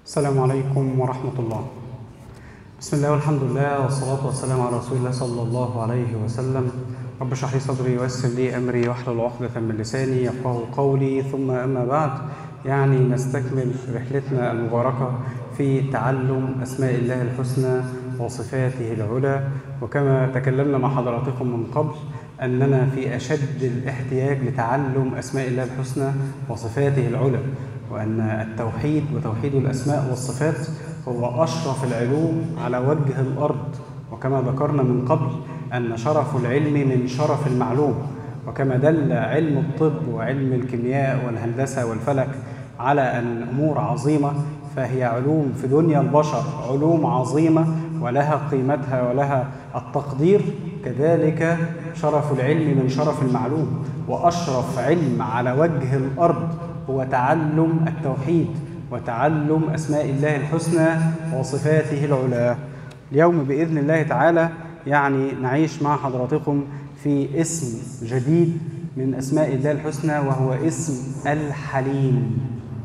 السلام عليكم ورحمة الله بسم الله والحمد لله والصلاة والسلام على رسول الله صلى الله عليه وسلم رب اشرح لي صدري ويسر لي أمري واحلل عقدة من لساني يفقه قولي ثم أما بعد يعني نستكمل رحلتنا المباركة في تعلم أسماء الله الحسنى وصفاته العلى وكما تكلمنا مع حضراتكم من قبل أننا في أشد الاحتياج لتعلم أسماء الله الحسنى وصفاته العلى وأن التوحيد وتوحيد الأسماء والصفات هو أشرف العلوم على وجه الأرض وكما ذكرنا من قبل أن شرف العلم من شرف المعلوم وكما دل علم الطب وعلم الكيمياء والهندسة والفلك على أن أمور عظيمة فهي علوم في دنيا البشر علوم عظيمة ولها قيمتها ولها التقدير كذلك شرف العلم من شرف المعلوم وأشرف علم على وجه الأرض هو تعلم التوحيد وتعلم أسماء الله الحسنى وصفاته العلى اليوم بإذن الله تعالى يعني نعيش مع حضراتكم في اسم جديد من أسماء الله الحسنى وهو اسم الحليم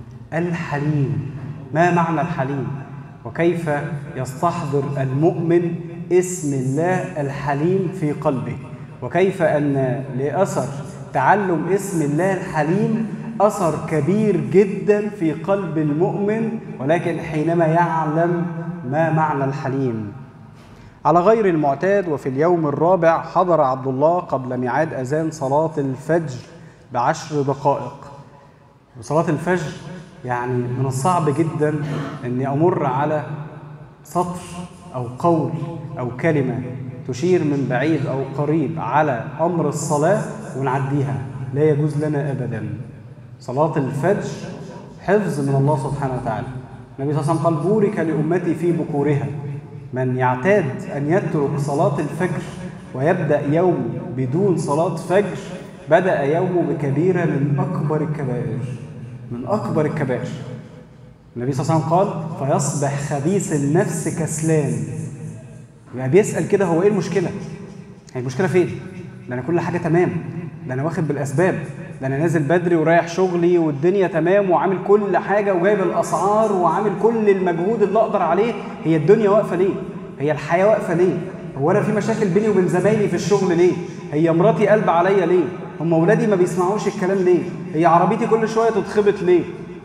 الحليم ما معنى الحليم وكيف يستحضر المؤمن اسم الله الحليم في قلبه وكيف أن لأثر تعلم اسم الله الحليم أثر كبير جدا في قلب المؤمن ولكن حينما يعلم ما معنى الحليم على غير المعتاد وفي اليوم الرابع حضر عبد الله قبل ميعاد أذان صلاة الفجر بعشر دقائق وصلاة الفجر يعني من الصعب جدا أني أمر على سطر أو قول أو كلمة تشير من بعيد أو قريب على أمر الصلاة ونعديها لا يجوز لنا أبدا صلاة الفجر حفظ من الله سبحانه وتعالى النبي صلى الله عليه وسلم قال بورك لأمتي في بكورها من يعتاد أن يترك صلاة الفجر ويبدأ يومه بدون صلاة فجر بدأ يومه بكبيرة من أكبر الكبائر من أكبر الكبائر النبي صلى الله عليه وسلم قال فيصبح خبيث النفس كسلان يعني بيسأل كده هو إيه المشكلة؟ هي المشكلة فين؟ ده أنا كل حاجة تمام ده أنا واخد بالأسباب ده أنا نازل بدري ورايح شغلي والدنيا تمام وعامل كل حاجة وجايب الأسعار وعامل كل المجهود اللي أقدر عليه هي الدنيا واقفة ليه؟ هي الحياة واقفة ليه؟ هو أنا في مشاكل بيني وبين زمايلي في الشغل ليه؟ هي مراتي قلب عليا ليه؟ هم أولادي ما بيسمعوش الكلام ليه؟ هي عربيتي كل شوية تتخبط ليه؟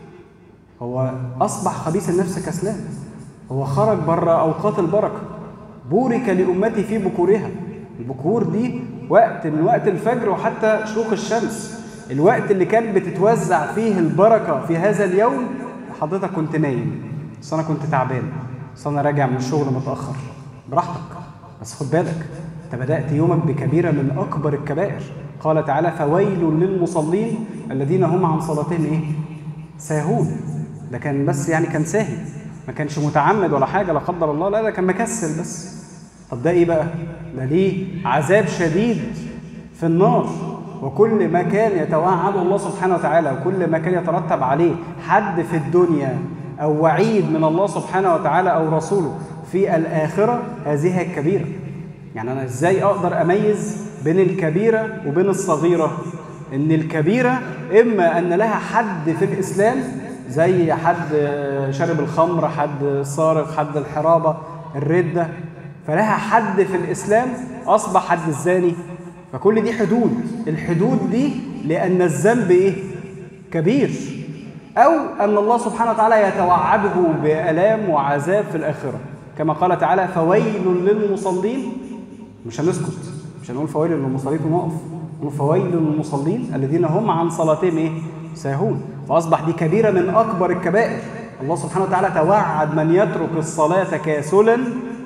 هو أصبح خبيث النفس كسلان هو خرج بره أوقات البركة بورك لأمتي في بكورها البكور دي وقت من وقت الفجر وحتى شروق الشمس الوقت اللي كان بتتوزع فيه البركة في هذا اليوم حضرتك كنت نايم بس أنا كنت تعبان بس أنا راجع من الشغل متأخر براحتك بس خد بالك أنت بدأت يومك بكبيرة من أكبر الكبائر قال تعالى فويل للمصلين الذين هم عن صلاتهم إيه؟ ساهون ده كان بس يعني كان ساهي ما كانش متعمد ولا حاجة لا قدر الله لا ده كان مكسل بس طب ده إيه بقى؟ ده ليه عذاب شديد في النار وكل ما كان يتوعد الله سبحانه وتعالى وكل ما كان يترتب عليه حد في الدنيا أو وعيد من الله سبحانه وتعالى أو رسوله في الآخرة هذه الكبيرة يعني أنا إزاي أقدر أميز بين الكبيرة وبين الصغيرة إن الكبيرة إما أن لها حد في الإسلام زي حد شرب الخمر حد سارق حد الحرابة الردة فلها حد في الإسلام أصبح حد الزاني فكل دي حدود الحدود دي لأن الذنب إيه؟ كبير أو أن الله سبحانه وتعالى يتوعده بألام وعذاب في الآخرة كما قال تعالى فويل للمصلين مش هنسكت مش هنقول فويل للمصلين ونقف نقول فويل للمصلين الذين هم عن صلاتهم إيه؟ ساهون فأصبح دي كبيرة من أكبر الكبائر الله سبحانه وتعالى توعد من يترك الصلاة كاسلا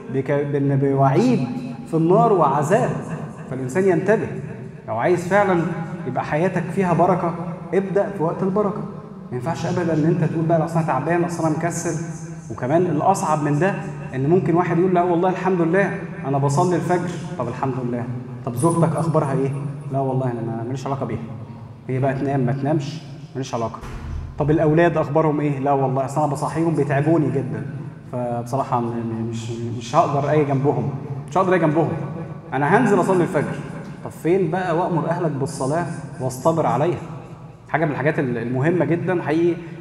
بوعيد في النار وعذاب فالإنسان ينتبه لو عايز فعلا يبقى حياتك فيها بركة ابدأ في وقت البركة ما ينفعش أبدا إن أنت تقول بقى أصل أنا تعبان أصل أنا مكسل وكمان الأصعب من ده إن ممكن واحد يقول لا والله الحمد لله أنا بصلي الفجر طب الحمد لله طب زوجتك أخبارها إيه؟ لا والله أنا ماليش علاقة بيها هي بقى تنام ما تنامش ماليش علاقة طب الأولاد أخبارهم إيه؟ لا والله أصل أنا بصحيهم بيتعبوني جدا فبصراحة مش مش هقدر أجي جنبهم مش هقدر أجي جنبهم انا هنزل اصلي الفجر طب فين بقى وامر اهلك بالصلاه واصطبر عليها حاجه من الحاجات المهمه جدا حقيقي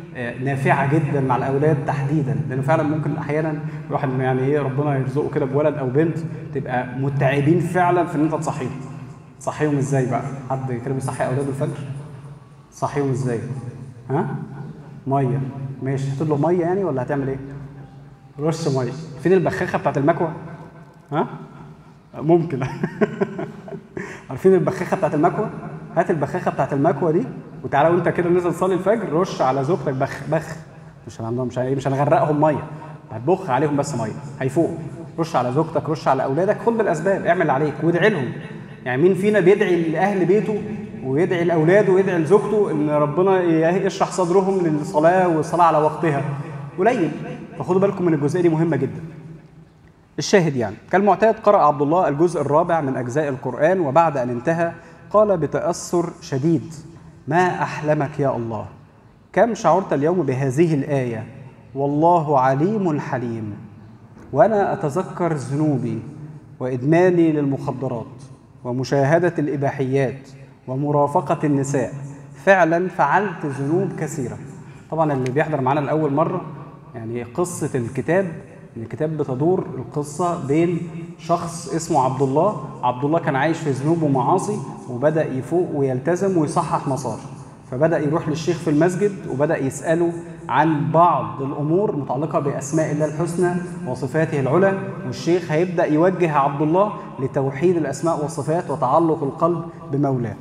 آه، نافعه جدا مع الاولاد تحديدا لانه فعلا ممكن احيانا الواحد يعني ايه ربنا يرزقه كده بولد او بنت تبقى متعبين فعلا في ان انت تصحيهم تصحيهم ازاي بقى حد كده بيصحي اولاده الفجر تصحيهم ازاي ها ميه ماشي هتقول له ميه يعني ولا هتعمل ايه رش ميه فين البخاخه بتاعت المكوى ها ممكن عارفين البخاخه بتاعت المكوى هات البخاخه بتاعت المكوى دي وتعالى وانت كده نزل تصلي الفجر رش على زوجتك بخ بخ مش هنعملهم مش هن- مش هنغرقهم ميه هتبخ عليهم بس ميه هيفوقوا رش على زوجتك رش على اولادك خد بالاسباب اعمل اللي عليك وادعي لهم يعني مين فينا بيدعي لاهل بيته ويدعي لاولاده ويدعي لزوجته ان ربنا يشرح صدرهم للصلاه والصلاه على وقتها قليل فخدوا بالكم من الجزئيه دي مهمه جدا الشاهد يعني كالمعتاد قرأ عبد الله الجزء الرابع من أجزاء القرآن وبعد أن انتهى قال بتأثر شديد ما أحلمك يا الله كم شعرت اليوم بهذه الآية والله عليم حليم وأنا أتذكر ذنوبي وإدماني للمخدرات ومشاهدة الإباحيات ومرافقة النساء فعلا فعلت ذنوب كثيرة طبعا اللي بيحضر معانا لأول مرة يعني قصة الكتاب إن الكتاب بتدور القصة بين شخص اسمه عبد الله عبد الله كان عايش في ذنوب ومعاصي وبدأ يفوق ويلتزم ويصحح مسار فبدأ يروح للشيخ في المسجد وبدأ يسأله عن بعض الأمور متعلقة بأسماء الله الحسنى وصفاته العلى والشيخ هيبدأ يوجه عبد الله لتوحيد الأسماء والصفات وتعلق القلب بمولاه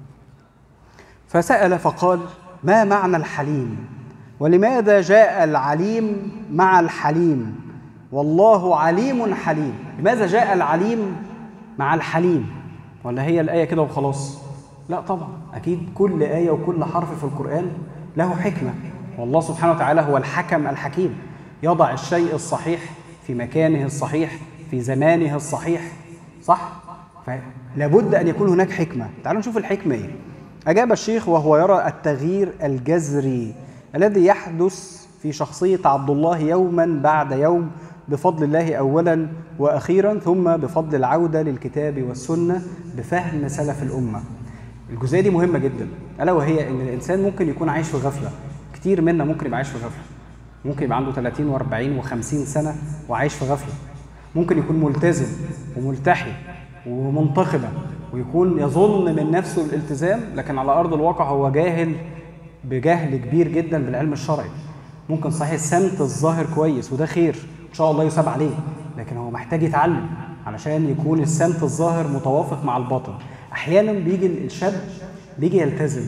فسأل فقال ما معنى الحليم ولماذا جاء العليم مع الحليم والله عليم حليم لماذا جاء العليم مع الحليم ولا هي الآية كده وخلاص لا طبعا أكيد كل آية وكل حرف في القرآن له حكمة والله سبحانه وتعالى هو الحكم الحكيم يضع الشيء الصحيح في مكانه الصحيح في زمانه الصحيح صح؟ فلابد أن يكون هناك حكمة تعالوا نشوف الحكمة إيه أجاب الشيخ وهو يرى التغيير الجذري الذي يحدث في شخصية عبد الله يوما بعد يوم بفضل الله أولا وأخيرا ثم بفضل العودة للكتاب والسنة بفهم سلف الأمة الجزئية دي مهمة جدا ألا وهي أن الإنسان ممكن يكون عايش في غفلة كتير منا ممكن يبقى عايش في غفلة ممكن يبقى عنده 30 و40 و50 سنة وعايش في غفلة ممكن يكون ملتزم وملتحي ومنتخبة ويكون يظن من نفسه الالتزام لكن على أرض الواقع هو جاهل بجهل كبير جدا بالعلم الشرعي ممكن صحيح السمت الظاهر كويس وده خير ان شاء الله يساب عليه لكن هو محتاج يتعلم علشان يكون السمت الظاهر متوافق مع الباطن احيانا بيجي الشاب بيجي يلتزم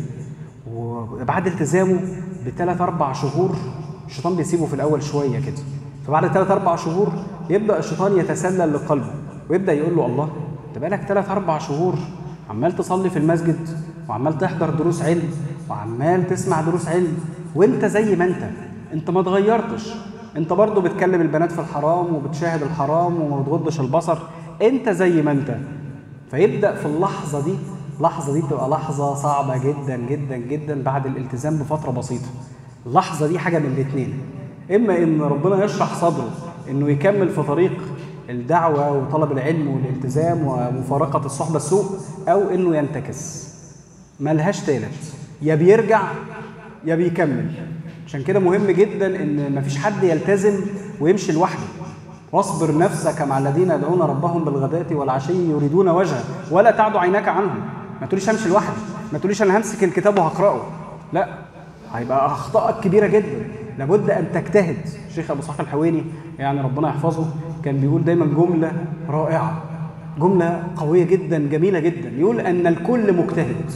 وبعد التزامه بثلاث اربع شهور الشيطان بيسيبه في الاول شويه كده فبعد ثلاث اربع شهور يبدا الشيطان يتسلل لقلبه ويبدا يقول له الله انت بقالك ثلاث اربع شهور عمال تصلي في المسجد وعمال تحضر دروس علم وعمال تسمع دروس علم وانت زي ما انت انت ما اتغيرتش انت برضه بتكلم البنات في الحرام وبتشاهد الحرام وما بتغضش البصر انت زي ما انت فيبدا في اللحظه دي اللحظه دي بتبقى لحظه صعبه جدا جدا جدا بعد الالتزام بفتره بسيطه اللحظه دي حاجه من الاثنين اما ان ربنا يشرح صدره انه يكمل في طريق الدعوه وطلب العلم والالتزام ومفارقه الصحبه السوء او انه ينتكس ملهاش تالت يا بيرجع يا بيكمل عشان كده مهم جدا ان مفيش حد يلتزم ويمشي لوحده واصبر نفسك مع الذين يدعون ربهم بالغداة والعشي يريدون وجهه ولا تعد عيناك عنهم ما تقوليش امشي لوحدي ما تقوليش انا همسك الكتاب وهقراه لا هيبقى اخطائك كبيره جدا لابد ان تجتهد الشيخ ابو صالح الحويني يعني ربنا يحفظه كان بيقول دايما جمله رائعه جمله قويه جدا جميله جدا يقول ان الكل مجتهد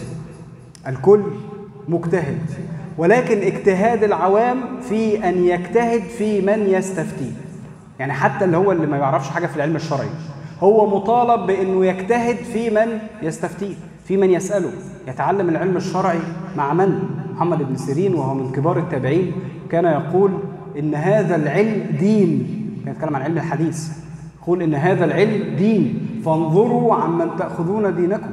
الكل مجتهد ولكن اجتهاد العوام في ان يجتهد في من يستفتيه يعني حتى اللي هو اللي ما يعرفش حاجه في العلم الشرعي هو مطالب بانه يجتهد في من يستفتيه في من يساله يتعلم العلم الشرعي مع من محمد بن سيرين وهو من كبار التابعين كان يقول ان هذا العلم دين كان يتكلم عن علم الحديث يقول ان هذا العلم دين فانظروا عمن تاخذون دينكم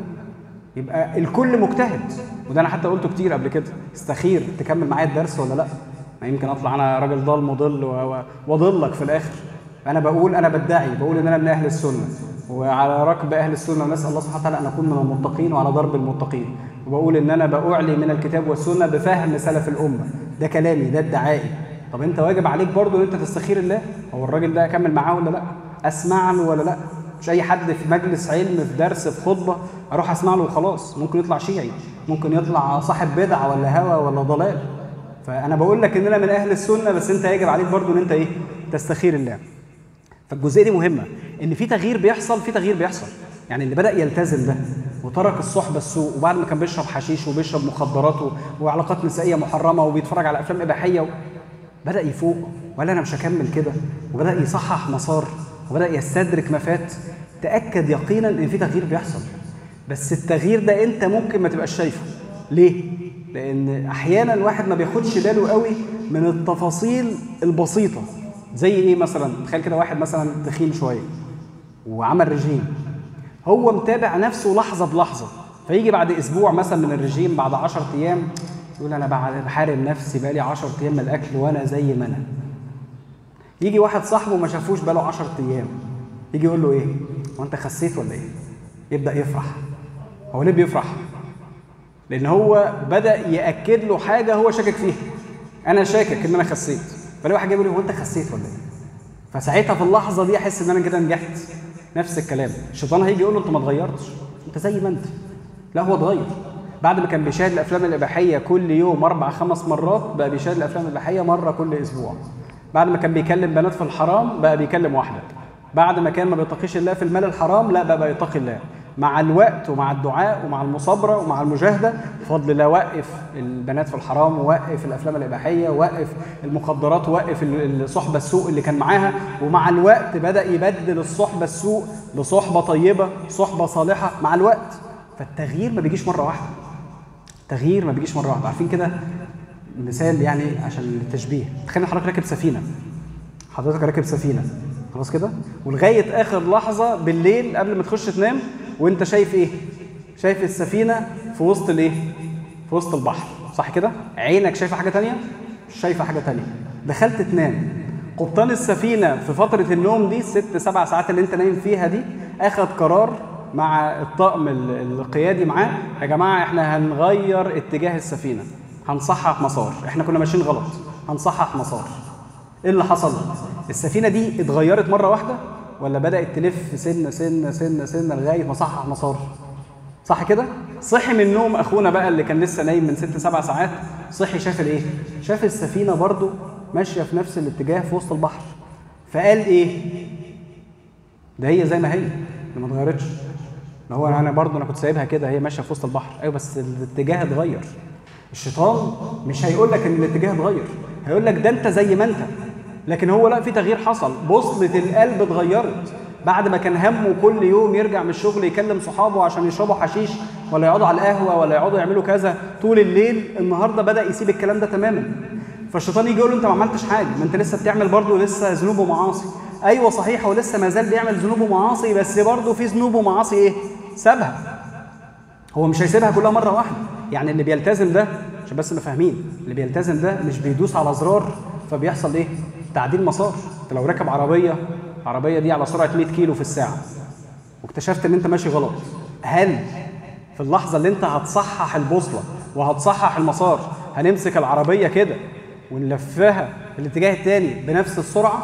يبقى الكل مجتهد وده انا حتى قلته كتير قبل كده استخير تكمل معايا الدرس ولا لا ما يمكن اطلع انا راجل ضال مضل واضلك في الاخر انا بقول انا بدعي بقول ان انا من اهل السنه وعلى ركب اهل السنه ونسال الله سبحانه وتعالى ان اكون من المتقين وعلى ضرب المتقين وبقول ان انا باعلي من الكتاب والسنه بفهم سلف الامه ده كلامي ده ادعائي طب انت واجب عليك برضو ان انت تستخير الله هو الراجل ده اكمل معاه ولا لا اسمع له ولا لا مش اي حد في مجلس علم في درس في خطبه اروح اسمع له وخلاص ممكن يطلع شيعي ممكن يطلع صاحب بدعه ولا هوى ولا ضلال فانا بقول لك ان انا من اهل السنه بس انت يجب عليك برضو ان انت ايه تستخير الله فالجزئيه دي مهمه ان في تغيير بيحصل في تغيير بيحصل يعني اللي بدا يلتزم ده وترك الصحبه السوء وبعد ما كان بيشرب حشيش وبيشرب مخدرات و- وعلاقات نسائيه محرمه وبيتفرج على افلام اباحيه و... بدا يفوق وقال انا مش هكمل كده وبدا يصحح مسار وبدا يستدرك ما فات تاكد يقينا ان في تغيير بيحصل بس التغيير ده انت ممكن ما تبقاش شايفه ليه لان احيانا الواحد ما بياخدش باله قوي من التفاصيل البسيطه زي ايه مثلا تخيل كده واحد مثلا تخين شويه وعمل رجيم هو متابع نفسه لحظه بلحظه فيجي بعد اسبوع مثلا من الرجيم بعد 10 ايام يقول انا بعد بحارم نفسي بقالي 10 ايام من الاكل وانا زي ما انا يجي واحد صاحبه ما شافوش بقاله 10 ايام يجي يقول له ايه هو انت خسيت ولا ايه يبدا يفرح هو ليه بيفرح لان هو بدا ياكد له حاجه هو شاكك فيها انا شاكك ان انا خسيت فلاقي واحد جاي يقول لي هو انت خسيت ولا ايه فساعتها في اللحظه دي احس ان انا كده نجحت نفس الكلام الشيطان هيجي يقول له انت ما اتغيرتش انت زي ما انت لا هو اتغير بعد ما كان بيشاهد الافلام الاباحيه كل يوم اربع خمس مرات بقى بيشاهد الافلام الاباحيه مره كل اسبوع بعد ما كان بيكلم بنات في الحرام بقى بيكلم واحده بعد ما كان ما بيتقيش الله في المال الحرام لا بقى, بقى يتقي الله مع الوقت ومع الدعاء ومع المصابره ومع المجاهده بفضل الله وقف البنات في الحرام ووقف الافلام الاباحيه ووقف المخدرات ووقف ال- الصحبه السوء اللي كان معاها ومع الوقت بدا يبدل الصحبه السوء بصحبه طيبه صحبه صالحه مع الوقت فالتغيير ما بيجيش مره واحده التغيير ما بيجيش مره واحده عارفين كده مثال يعني عشان التشبيه تخيل حضرتك راكب سفينه حضرتك راكب سفينه خلاص كده ولغايه اخر لحظه بالليل قبل ما تخش تنام وانت شايف ايه شايف السفينه في وسط الايه في وسط البحر صح كده عينك شايفه حاجه تانية مش شايفه حاجه تانية دخلت تنام قبطان السفينه في فتره النوم دي الست سبع ساعات اللي انت نايم فيها دي اخذ قرار مع الطاقم ال- القيادي معاه يا جماعه احنا هنغير اتجاه السفينه هنصحح مسار احنا كنا ماشيين غلط هنصحح مسار ايه اللي حصل السفينه دي اتغيرت مره واحده ولا بدات تلف سنه سنه سنه سنه لغايه ما صحح مسار صح كده صحي من النوم اخونا بقى اللي كان لسه نايم من ست سبع ساعات صحي شاف الايه شاف السفينه برضو ماشيه في نفس الاتجاه في وسط البحر فقال ايه ده هي زي ما هي اللي ما اتغيرتش اللي هو انا برضو انا كنت سايبها كده هي ماشيه في وسط البحر ايوه بس الاتجاه اتغير الشيطان مش هيقول لك ان الاتجاه اتغير هيقول لك ده انت زي ما انت لكن هو لا في تغيير حصل بوصله القلب اتغيرت بعد ما كان همه كل يوم يرجع من الشغل يكلم صحابه عشان يشربوا حشيش ولا يقعدوا على القهوه ولا يقعدوا يعملوا كذا طول الليل النهارده بدا يسيب الكلام ده تماما فالشيطان يجي يقول له انت ما عملتش حاجه ما انت لسه بتعمل برضه لسه ذنوب ومعاصي ايوه صحيح هو لسه ما زال بيعمل ذنوب ومعاصي بس برضه في ذنوب ومعاصي ايه سابها هو مش هيسيبها كلها مره واحده يعني اللي بيلتزم ده عشان بس نبقى فاهمين اللي بيلتزم ده مش بيدوس على زرار فبيحصل ايه تعديل مسار انت لو راكب عربيه العربيه دي على سرعه 100 كيلو في الساعه واكتشفت ان انت ماشي غلط هل في اللحظه اللي انت هتصحح البوصله وهتصحح المسار هنمسك العربيه كده ونلفها في الاتجاه الثاني بنفس السرعه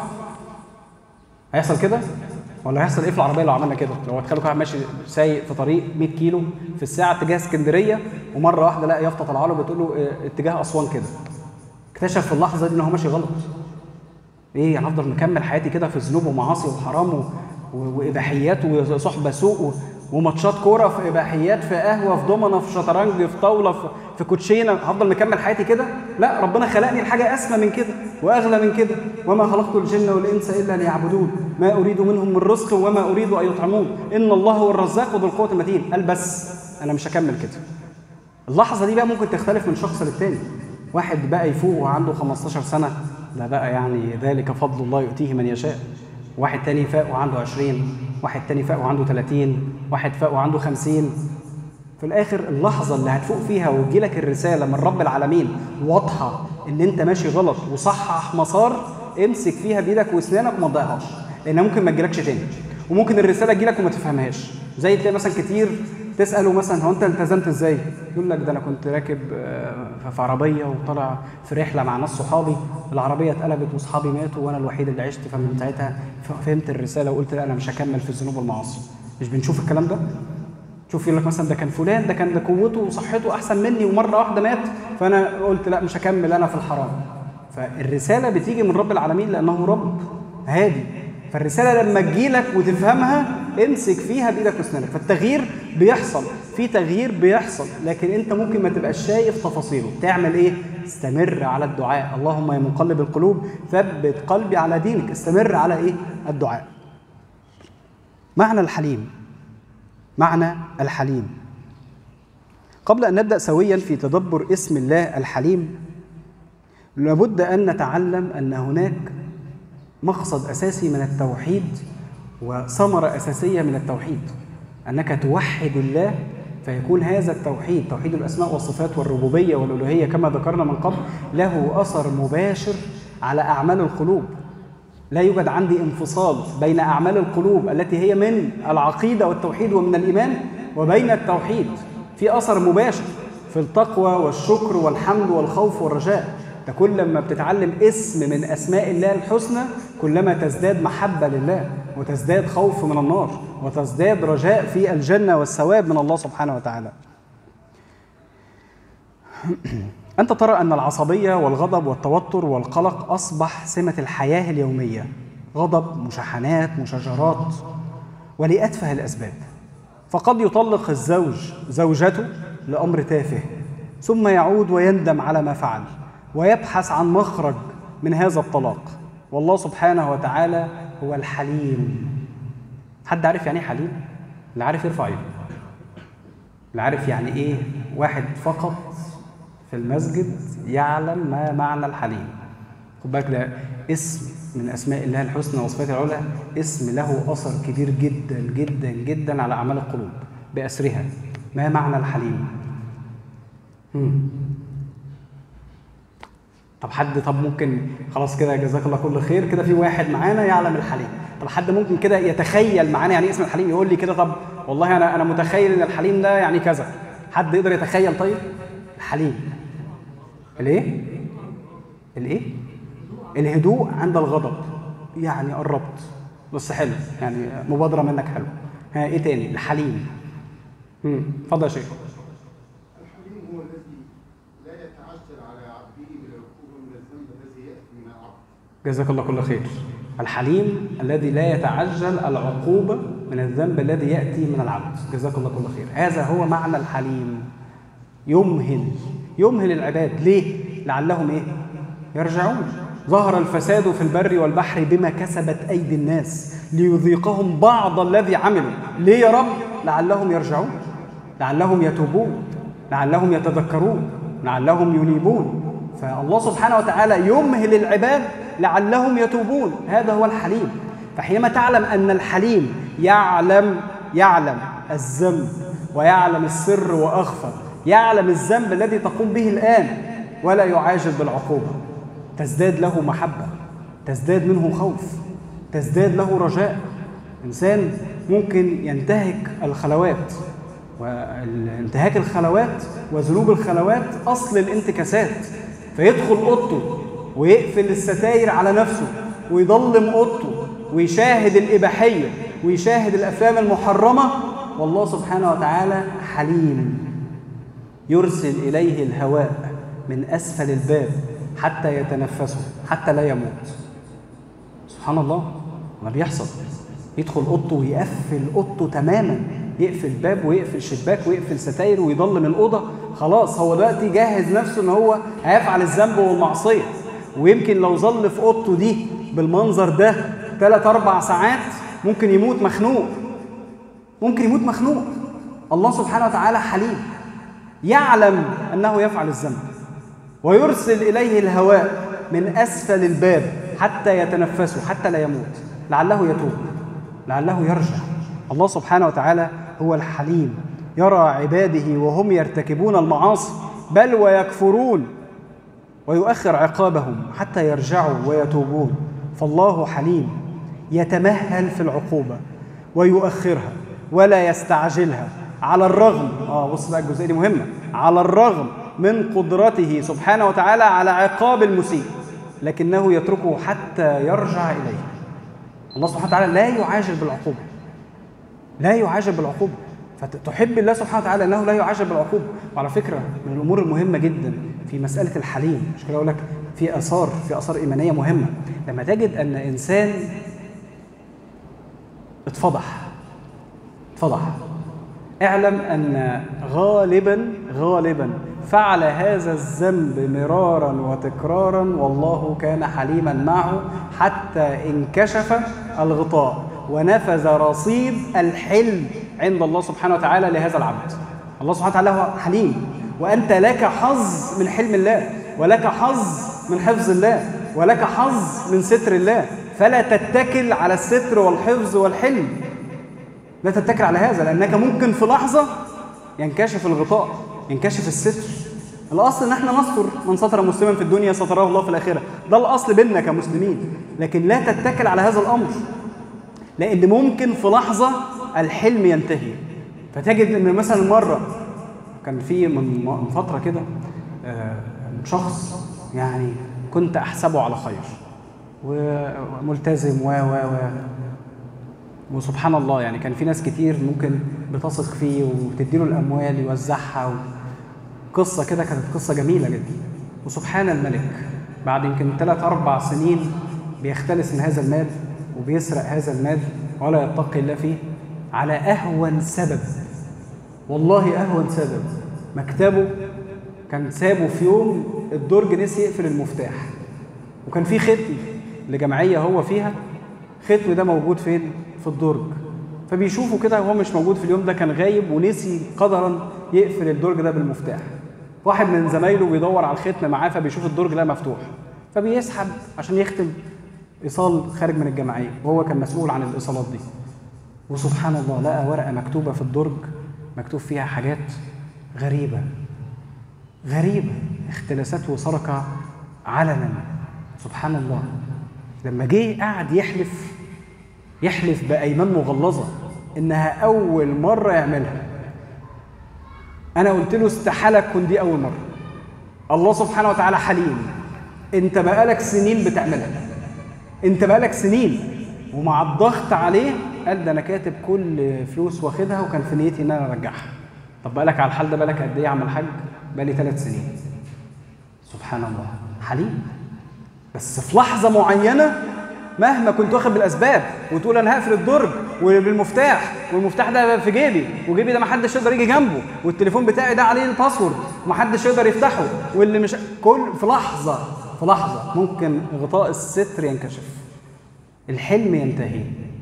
هيحصل كده ولا هيحصل ايه في العربيه لو عملنا كده لو تخيلوا واحد ماشي سايق في طريق 100 كيلو في الساعه اتجاه اسكندريه ومره واحده لا يافطه طالعه له بتقول له اه، اتجاه اسوان كده اكتشف في اللحظه دي ان هو ماشي غلط ايه يعني افضل مكمل حياتي كده في ذنوب ومعاصي وحرام و... و... واباحيات وصحبه سوء و... وماتشات كوره في اباحيات في قهوه في دومنه في شطرنج في طاوله في, في كوتشينه هفضل مكمل حياتي كده لا ربنا خلقني لحاجه اسمى من كده واغلى من كده وما خلقت الجن والانس الا ليعبدون ما اريد منهم من رزق وما اريد ان يطعمون ان الله هو الرزاق ذو القوه المتين قال بس انا مش هكمل كده اللحظه دي بقى ممكن تختلف من شخص للتاني واحد بقى يفوق وعنده 15 سنه ده بقى يعني ذلك فضل الله يؤتيه من يشاء واحد تاني فاق وعنده 20 واحد تاني فاق وعنده 30 واحد فاق وعنده 50 في الاخر اللحظه اللي هتفوق فيها ويجي لك الرساله من رب العالمين واضحه ان انت ماشي غلط وصحح مسار امسك فيها بايدك واسنانك وما تضيعهاش لانها ممكن ما تجيلكش تاني وممكن الرساله تجيلك وما تفهمهاش زي تلاقي مثلا كتير تساله مثلا هو انت التزمت ازاي يقول لك ده انا كنت راكب آه، في عربيه وطالع في رحله مع ناس صحابي العربيه اتقلبت واصحابي ماتوا وانا الوحيد اللي عشت فمن ساعتها ف- فهمت الرساله وقلت لا انا مش هكمل في الذنوب والمعاصي مش بنشوف الكلام ده شوف يقول لك مثلا ده كان فلان ده كان ده قوته وصحته احسن مني ومره واحده مات فانا قلت لا مش هكمل انا في الحرام فالرساله بتيجي من رب العالمين لانه رب هادي فالرساله لما تجيلك وتفهمها امسك فيها بايدك واسنانك فالتغيير بيحصل في تغيير بيحصل لكن انت ممكن ما تبقاش شايف تفاصيله تعمل ايه استمر على الدعاء اللهم يا مقلب القلوب ثبت قلبي على دينك استمر على ايه الدعاء معنى الحليم معنى الحليم قبل ان نبدا سويا في تدبر اسم الله الحليم لابد ان نتعلم ان هناك مقصد اساسي من التوحيد وثمره اساسيه من التوحيد انك توحد الله فيكون هذا التوحيد توحيد الاسماء والصفات والربوبيه والالوهيه كما ذكرنا من قبل له اثر مباشر على اعمال القلوب لا يوجد عندي انفصال بين اعمال القلوب التي هي من العقيده والتوحيد ومن الايمان وبين التوحيد في اثر مباشر في التقوى والشكر والحمد والخوف والرجاء ده كل ما بتتعلم اسم من اسماء الله الحسنى كلما تزداد محبه لله وتزداد خوف من النار وتزداد رجاء في الجنه والثواب من الله سبحانه وتعالى أنت ترى أن العصبية والغضب والتوتر والقلق أصبح سمة الحياة اليومية غضب مشاحنات مشاجرات ولأتفه الأسباب فقد يطلق الزوج زوجته لأمر تافه ثم يعود ويندم على ما فعل ويبحث عن مخرج من هذا الطلاق والله سبحانه وتعالى هو الحليم حد عارف يعني ايه حليم؟ اللي عارف يرفع ايده اللي عارف يعني ايه واحد فقط في المسجد يعلم ما معنى الحليم خد بالك ده اسم من اسماء الله الحسنى وصفاته العلى اسم له اثر كبير جدا جدا جدا على اعمال القلوب باسرها ما معنى الحليم مم. طب حد طب ممكن خلاص كده جزاك الله كل خير كده في واحد معانا يعلم الحليم طب حد ممكن كده يتخيل معانا يعني إيه اسم الحليم يقول لي كده طب والله انا انا متخيل ان الحليم ده يعني كذا حد يقدر يتخيل طيب الحليم الايه الايه الهدوء عند الغضب يعني قربت بس حلو يعني مبادره منك حلو ها ايه تاني الحليم امم اتفضل يا شيخ الحليم هو الذي لا يتعجل على عبده بالعقوبة من الذنب الذي يأتي من العبد جزاك الله كل خير الحليم الذي لا يتعجل العقوبة من الذنب الذي يأتي من العبد جزاك الله كل خير هذا هو معنى الحليم يمهل يمهل العباد ليه لعلهم ايه يرجعون ظهر الفساد في البر والبحر بما كسبت ايدي الناس ليذيقهم بعض الذي عملوا ليه يا رب لعلهم يرجعون لعلهم يتوبون لعلهم يتذكرون لعلهم ينيبون فالله سبحانه وتعالى يمهل العباد لعلهم يتوبون هذا هو الحليم فحينما تعلم ان الحليم يعلم يعلم الذنب ويعلم السر واخفى يعلم الذنب الذي تقوم به الان ولا يعاجل بالعقوبه تزداد له محبه تزداد منه خوف تزداد له رجاء انسان ممكن ينتهك الخلوات وانتهاك الخلوات وذنوب الخلوات اصل الانتكاسات فيدخل اوضته ويقفل الستاير على نفسه ويضلم اوضته ويشاهد الاباحيه ويشاهد الافلام المحرمه والله سبحانه وتعالى حليم يرسل اليه الهواء من اسفل الباب حتى يتنفسه حتى لا يموت سبحان الله ما بيحصل يدخل اوضته ويقفل اوضته تماما يقفل الباب ويقفل شباك ويقفل ستاير ويضلم الاوضه خلاص هو دلوقتي جاهز نفسه ان هو هيفعل الذنب والمعصيه ويمكن لو ظل في اوضته دي بالمنظر ده ثلاث اربع ساعات ممكن يموت مخنوق ممكن يموت مخنوق الله سبحانه وتعالى حليم يعلم انه يفعل الذنب ويرسل اليه الهواء من اسفل الباب حتى يتنفسه حتى لا يموت لعله يتوب لعله يرجع الله سبحانه وتعالى هو الحليم يرى عباده وهم يرتكبون المعاصي بل ويكفرون ويؤخر عقابهم حتى يرجعوا ويتوبون فالله حليم يتمهل في العقوبه ويؤخرها ولا يستعجلها على الرغم اه بص بقى الجزئيه دي مهمه على الرغم من قدرته سبحانه وتعالى على عقاب المسيء لكنه يتركه حتى يرجع اليه الله سبحانه وتعالى لا يعاجل بالعقوبه لا يعاجل بالعقوبه فتحب الله سبحانه وتعالى انه لا يعاجل بالعقوبه وعلى فكره من الامور المهمه جدا في مساله الحليم مش كده اقول لك في اثار في اثار ايمانيه مهمه لما تجد ان انسان اتفضح اتفضح اعلم ان غالبا غالبا فعل هذا الذنب مرارا وتكرارا والله كان حليما معه حتى انكشف الغطاء ونفذ رصيد الحلم عند الله سبحانه وتعالى لهذا العبد الله سبحانه وتعالى هو حليم وانت لك حظ من حلم الله ولك حظ من حفظ الله ولك حظ من ستر الله فلا تتكل على الستر والحفظ والحلم لا تتكل على هذا لانك ممكن في لحظه ينكشف الغطاء ينكشف الستر الاصل ان احنا نستر من ستر مسلما في الدنيا ستره الله في الاخره ده الاصل بيننا كمسلمين لكن لا تتكل على هذا الامر لان ممكن في لحظه الحلم ينتهي فتجد ان مثلا مره كان في من فتره كده شخص يعني كنت احسبه على خير وملتزم و و و وسبحان الله يعني كان في ناس كتير ممكن بتثق فيه وتديله الاموال يوزعها و... قصه كده كانت قصه جميله جدا وسبحان الملك بعد يمكن ثلاث اربع سنين بيختلس من هذا المال وبيسرق هذا المال ولا يتقي الله فيه على اهون سبب والله اهون سبب مكتبه كان سابه في يوم الدرج نسي يقفل المفتاح وكان في ختم لجمعيه هو فيها ختم ده موجود فين في الدرج فبيشوفه كده وهو مش موجود في اليوم ده كان غايب ونسي قدرا يقفل الدرج ده بالمفتاح واحد من زمايله بيدور على الختم معاه فبيشوف الدرج ده مفتوح فبيسحب عشان يختم ايصال خارج من الجمعيه وهو كان مسؤول عن الايصالات دي وسبحان الله لقى ورقه مكتوبه في الدرج مكتوب فيها حاجات غريبه غريبه اختلاسات وسرقه علنا سبحان الله لما جه قعد يحلف يحلف بايمان مغلظه انها اول مره يعملها انا قلت له استحاله تكون دي اول مره الله سبحانه وتعالى حليم انت بقالك سنين بتعملها انت بقالك سنين ومع الضغط عليه قال ده انا كاتب كل فلوس واخدها وكان في نيتي ان انا ارجعها طب بقالك على الحال ده بقالك قد ايه يا عم الحاج بقالي ثلاث سنين سبحان الله حليم بس في لحظه معينه مهما كنت واخد بالاسباب وتقول انا هقفل الدرج وبالمفتاح والمفتاح ده في جيبي وجيبي ده ما حدش يقدر يجي جنبه والتليفون بتاعي ده عليه الباسورد وما حدش يقدر يفتحه واللي مش كل في لحظه في لحظه ممكن غطاء الستر ينكشف الحلم ينتهي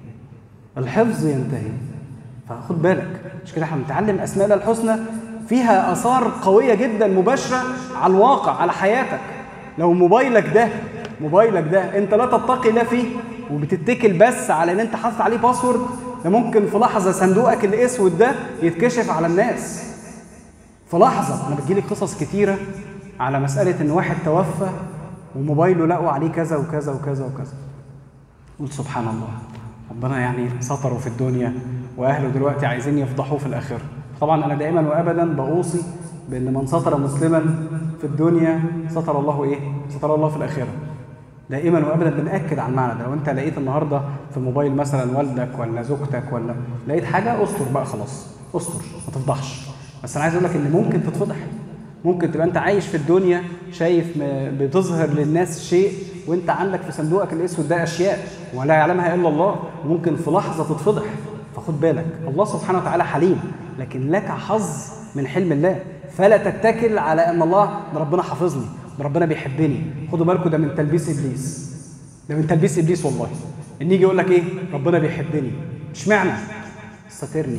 الحفظ ينتهي فخد بالك مش كده احنا بنتعلم اسماء الله الحسنى فيها اثار قويه جدا مباشره على الواقع على حياتك لو موبايلك ده موبايلك ده انت لا تتقي الله فيه وبتتكل بس على ان انت حاطط عليه باسورد ده ممكن في لحظه صندوقك الاسود ده يتكشف على الناس في لحظه انا بتجيلي قصص كتيره على مساله ان واحد توفى وموبايله لقوا عليه كذا وكذا وكذا وكذا قلت سبحان الله ربنا يعني ستره في الدنيا واهله دلوقتي عايزين يفضحوه في الاخره طبعا انا دائما وابدا بوصي بان من ستر مسلما في الدنيا ستر الله ايه ستر الله في الاخره دائما وابدا بناكد على المعنى ده لو انت لقيت النهارده في الموبايل مثلا والدك ولا زوجتك ولا لقيت حاجه استر بقى خلاص استر ما تفضحش بس انا عايز اقول لك ان ممكن تتفضح ممكن تبقى انت عايش في الدنيا شايف بتظهر للناس شيء وانت عندك في صندوقك الاسود ده اشياء ولا يعلمها الا الله ممكن في لحظه تتفضح فخد بالك الله سبحانه وتعالى حليم لكن لك حظ من حلم الله فلا تتكل على ان الله ده ربنا حافظني ده ربنا بيحبني خدوا بالكم ده من تلبيس ابليس ده من تلبيس ابليس والله ان يجي يقول لك ايه ربنا بيحبني اشمعنى سترني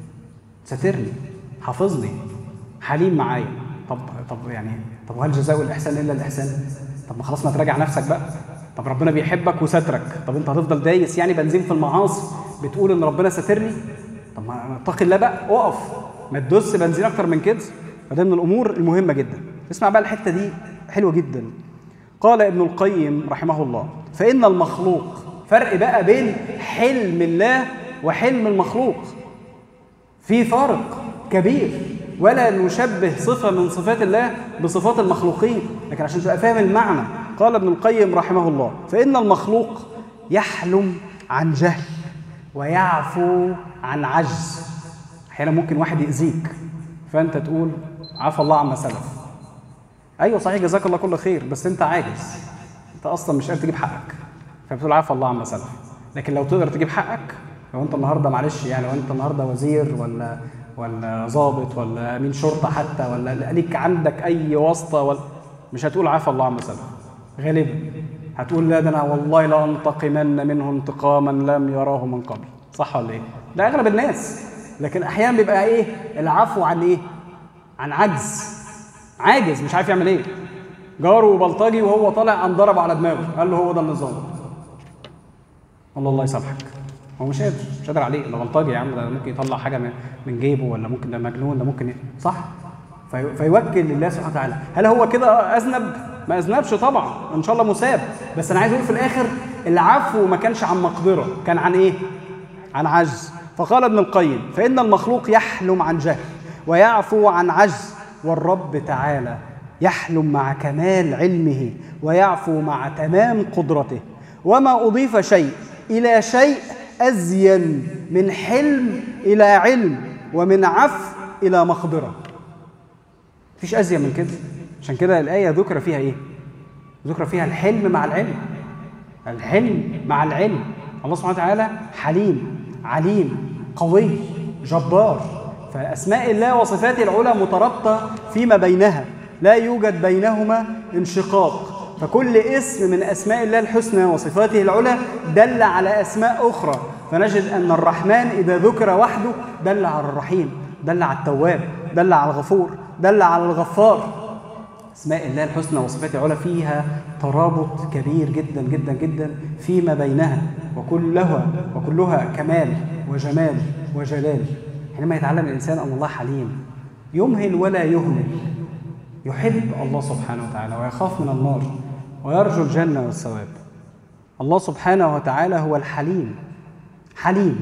سترني حافظني حليم معايا طب طب يعني طب وهل جزاء الاحسان الا الاحسان طب ما خلاص ما تراجع نفسك بقى طب ربنا بيحبك وسترك طب انت هتفضل دايس يعني بنزين في المعاصي بتقول ان ربنا سترني طب ما اتقي الله بقى اقف ما تدوس بنزين اكتر من كده فده من الامور المهمه جدا اسمع بقى الحته دي حلوه جدا قال ابن القيم رحمه الله فان المخلوق فرق بقى بين حلم الله وحلم المخلوق في فرق كبير ولا نشبه صفة من صفات الله بصفات المخلوقين لكن عشان تبقى فاهم المعنى قال ابن القيم رحمه الله فإن المخلوق يحلم عن جهل ويعفو عن عجز أحيانا ممكن واحد يأذيك فأنت تقول عفى الله عما سلف أيوة صحيح جزاك الله كل خير بس أنت عاجز أنت أصلا مش قادر تجيب حقك فبتقول عفى الله عما سلف لكن لو تقدر تجيب حقك لو انت النهارده معلش يعني لو انت النهارده وزير ولا ولا ضابط ولا امين شرطه حتى ولا ليك عندك اي واسطه ولا مش هتقول عفى الله عما سلف غالبا هتقول لا ده انا والله لانتقمن منه انتقاما لم يراه من قبل صح ولا ايه؟ ده اغلب الناس لكن احيانا بيبقى ايه؟ العفو عن ايه؟ عن عجز عاجز مش عارف يعمل ايه جاره بلطجي وهو طالع قام ضربه على دماغه قال له هو ده النظام الله الله يسامحك هو مش قادر مش قادر عليه ده بلطجي يا عم ده ممكن يطلع حاجه من- من جيبه ولا ممكن ده مجنون ده ممكن ي- صح في فيوكل لله سبحانه وتعالى هل هو كده اذنب ما اذنبش طبعا ان شاء الله مساب بس انا عايز اقول في الاخر العفو ما كانش عن مقدره كان عن ايه عن عجز فقال ابن القيم فان المخلوق يحلم عن جهل ويعفو عن عجز والرب تعالى يحلم مع كمال علمه ويعفو مع تمام قدرته وما اضيف شيء الى شيء ازين من حلم الى علم ومن عفو الى مقدره مفيش ازين من كده عشان كده الايه ذكر فيها ايه ذكر فيها الحلم مع العلم الحلم مع العلم الله سبحانه وتعالى حليم عليم قوي جبار فاسماء الله وصفاته العلى مترابطه فيما بينها لا يوجد بينهما انشقاق فكل اسم من اسماء الله الحسنى وصفاته العلى دل على اسماء اخرى فنجد ان الرحمن اذا ذكر وحده دل على الرحيم دل على التواب دل على الغفور دل على الغفار اسماء الله الحسنى وصفاته العلى فيها ترابط كبير جدا جدا جدا فيما بينها وكلها وكلها كمال وجمال وجلال حينما يتعلم الانسان ان الله حليم يمهل ولا يهمل يحب الله سبحانه وتعالى ويخاف من النار ويرجو الجنه والثواب الله سبحانه وتعالى هو الحليم حليم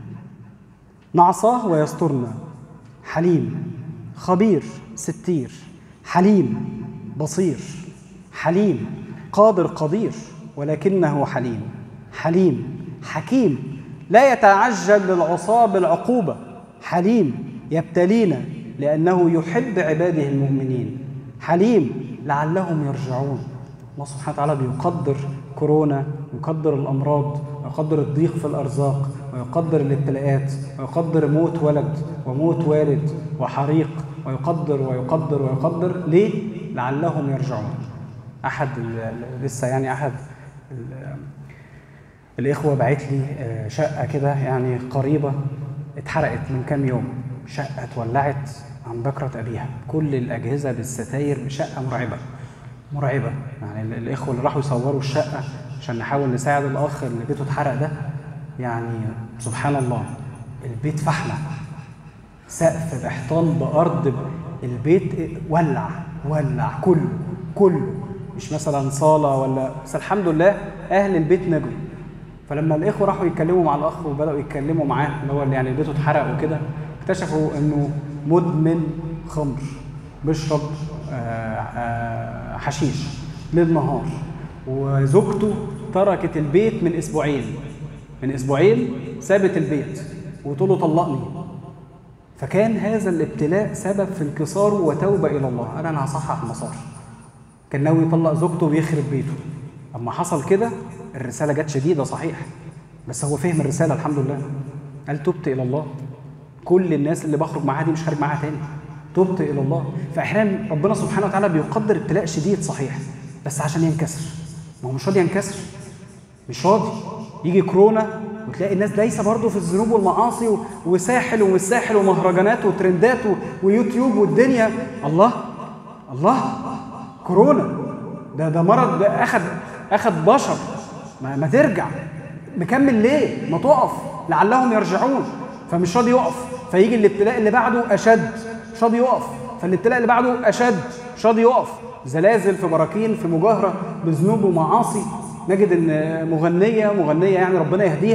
نعصاه ويسترنا حليم خبير ستير حليم بصير حليم قادر قدير ولكنه حليم حليم حكيم لا يتعجل للعصاة بالعقوبة حليم يبتلينا لأنه يحب عباده المؤمنين حليم لعلهم يرجعون الله سبحانه وتعالى بيقدر كورونا ويقدر الأمراض ويقدر الضيق في الأرزاق ويقدر الابتلاءات ويقدر موت ولد وموت والد وحريق ويقدر ويقدر ويقدر ليه؟ لعلهم يرجعون أحد ال- ال- لسه يعني أحد ال- الإخوة بعت لي آه، شقة كده يعني قريبة اتحرقت من كام يوم شقة اتولعت عن بكرة أبيها كل الأجهزة بالستاير شقة مرعبة مرعبة يعني ال- الإخوة اللي راحوا يصوروا الشقة عشان نحاول نساعد الأخ اللي بيته اتحرق ده يعني سبحان الله البيت فحمة سقف بحيطان بأرض البيت ولع ولع كله كله مش مثلا صالة ولا بس الحمد لله أهل البيت نجوا فلما الإخوة راحوا يتكلموا مع الأخ وبدأوا يتكلموا معاه اللي هو اللي يعني بيته اتحرق وكده اكتشفوا إنه مدمن خمر بيشرب آه، آه، حشيش ليل نهار وزوجته تركت البيت من أسبوعين من أسبوعين سابت البيت وتقول له طلقني فكان هذا الابتلاء سبب في انكساره وتوبة إلى الله أنا أنا هصحح المسار كان ناوي يطلق زوجته ويخرب بيته أما حصل كده الرسالة جت شديدة صحيح بس هو فهم الرسالة الحمد لله قال تبت إلى الله كل الناس اللي بخرج معاها دي مش خارج معاها تاني تبت إلى الله فأحيانا ربنا سبحانه وتعالى بيقدر ابتلاء شديد صحيح بس عشان ينكسر ما هو مش راضي ينكسر مش راضي يجي كورونا وتلاقي الناس دايسه برضه في الذنوب والمعاصي و- وساحل ومش ساحل ومهرجانات وترندات و- ويوتيوب والدنيا الله الله كورونا ده ده مرض ده اخد اخد بشر ما, ما ترجع مكمل ليه؟ ما تقف لعلهم يرجعون فمش راضي يقف فيجي الابتلاء اللي بعده اشد مش راضي يقف فالابتلاء اللي بعده اشد مش راضي يقف زلازل في براكين في مجاهره بذنوب ومعاصي نجد ان مغنيه مغنيه يعني ربنا يهديها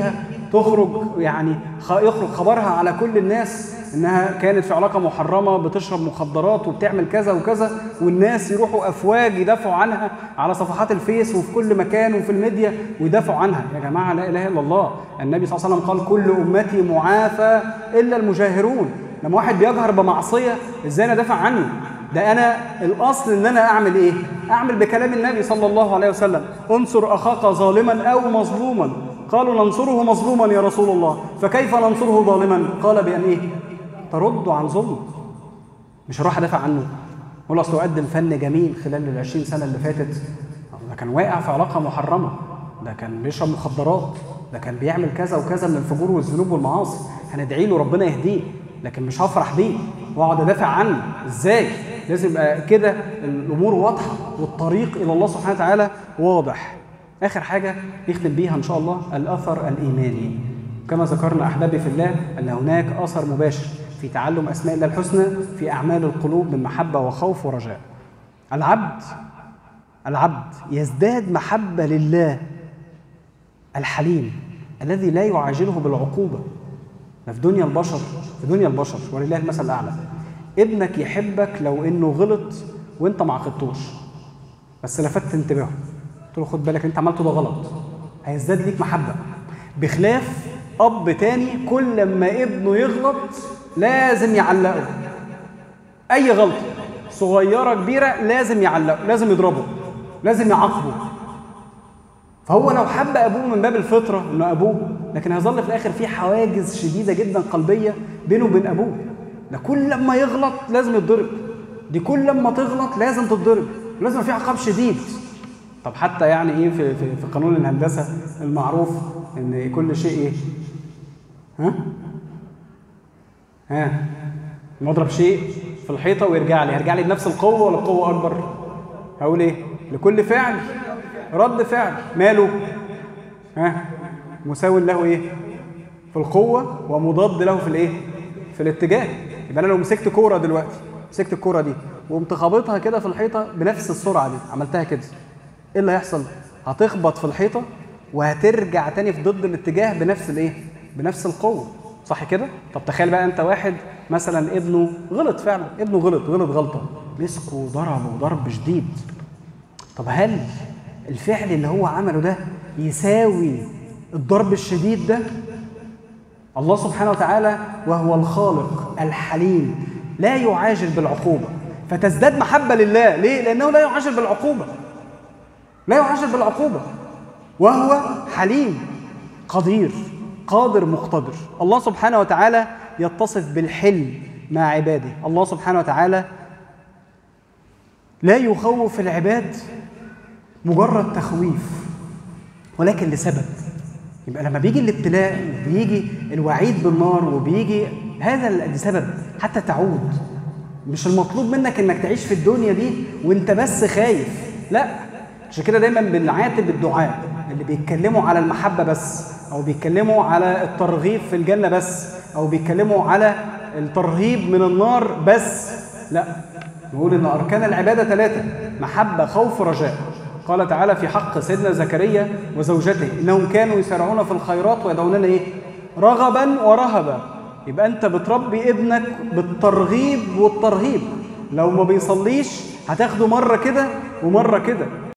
تخرج يعني خ- يخرج خبرها على كل الناس انها كانت في علاقه محرمه بتشرب مخدرات وبتعمل كذا وكذا والناس يروحوا افواج يدافعوا عنها على صفحات الفيس وفي كل مكان وفي الميديا ويدافعوا عنها يا جماعه لا اله الا الله النبي صلى الله عليه وسلم قال كل امتي معافى الا المجاهرون لما واحد بيجهر بمعصيه ازاي انا ادافع عنه ده انا الاصل ان انا اعمل ايه اعمل بكلام النبي صلى الله عليه وسلم انصر اخاك ظالما او مظلوما قالوا ننصره مظلوما يا رسول الله فكيف ننصره ظالما قال بان ايه ترد عن ظلم مش هروح ادافع عنه اقول اصله قدم فن جميل خلال ال 20 سنه اللي فاتت ده كان واقع في علاقه محرمه ده كان بيشرب مخدرات ده كان بيعمل كذا وكذا من الفجور والذنوب والمعاصي هندعي له ربنا يهديه لكن مش هفرح بيه واقعد ادافع عنه ازاي لازم يبقى كده الامور واضحه والطريق الى الله سبحانه وتعالى واضح اخر حاجه نختم بيها ان شاء الله الاثر الايماني كما ذكرنا احبابي في الله ان هناك اثر مباشر في تعلم اسماء الله الحسنى في اعمال القلوب من محبه وخوف ورجاء العبد العبد يزداد محبه لله الحليم الذي لا يعاجله بالعقوبه ده في دنيا البشر في دنيا البشر ولله المثل الاعلى ابنك يحبك لو انه غلط وانت ما عاقبتوش بس لفتت انتباهه قلت له خد بالك انت عملته ده غلط هيزداد ليك محبه بخلاف اب تاني كل ما ابنه يغلط لازم يعلقه اي غلطه صغيره كبيره لازم يعلقه لازم يضربه لازم يعاقبه فهو لو حب ابوه من باب الفطره انه ابوه لكن هيظل في الاخر في حواجز شديده جدا قلبيه بينه وبين ابوه ده كل لما يغلط لازم يتضرب دي كل لما تغلط لازم تتضرب لازم في عقاب شديد طب حتى يعني ايه في في, في قانون الهندسه المعروف ان كل شيء ايه ها ها نضرب شيء في الحيطه ويرجع لي هيرجع لي بنفس القوه ولا بقوه اكبر هقول ايه لكل فعل رد فعل ماله ها مساو له ايه في القوه ومضاد له في الايه في الاتجاه يبقى انا لو مسكت كوره دلوقتي مسكت الكوره دي وقمت خابطها كده في الحيطه بنفس السرعه دي عملتها كده ايه اللي هيحصل هتخبط في الحيطه وهترجع تاني في ضد الاتجاه بنفس الايه بنفس القوه صح كده طب تخيل بقى انت واحد مثلا ابنه غلط فعلا ابنه غلط غلط غلطه مسكه وضربه ضرب شديد طب هل الفعل اللي هو عمله ده يساوي الضرب الشديد ده الله سبحانه وتعالى وهو الخالق الحليم لا يعاجل بالعقوبة فتزداد محبة لله ليه؟ لأنه لا يعاجل بالعقوبة لا يعاجل بالعقوبة وهو حليم قدير قادر مقتدر الله سبحانه وتعالى يتصف بالحلم مع عباده الله سبحانه وتعالى لا يخوف العباد مجرد تخويف ولكن لسبب يبقى لما بيجي الابتلاء وبيجي الوعيد بالنار وبيجي هذا لسبب حتى تعود مش المطلوب منك انك تعيش في الدنيا دي وانت بس خايف لا عشان كده دايما بنعاتب الدعاء اللي بيتكلموا على المحبه بس او بيتكلموا على الترغيب في الجنه بس او بيتكلموا على الترهيب من النار بس لا نقول ان اركان العباده ثلاثه محبه خوف رجاء قال تعالى في حق سيدنا زكريا وزوجته انهم كانوا يسارعون في الخيرات ويدعوننا ايه رغبا ورهبا يبقى انت بتربي ابنك بالترغيب والترهيب لو ما بيصليش هتاخده مره كده ومره كده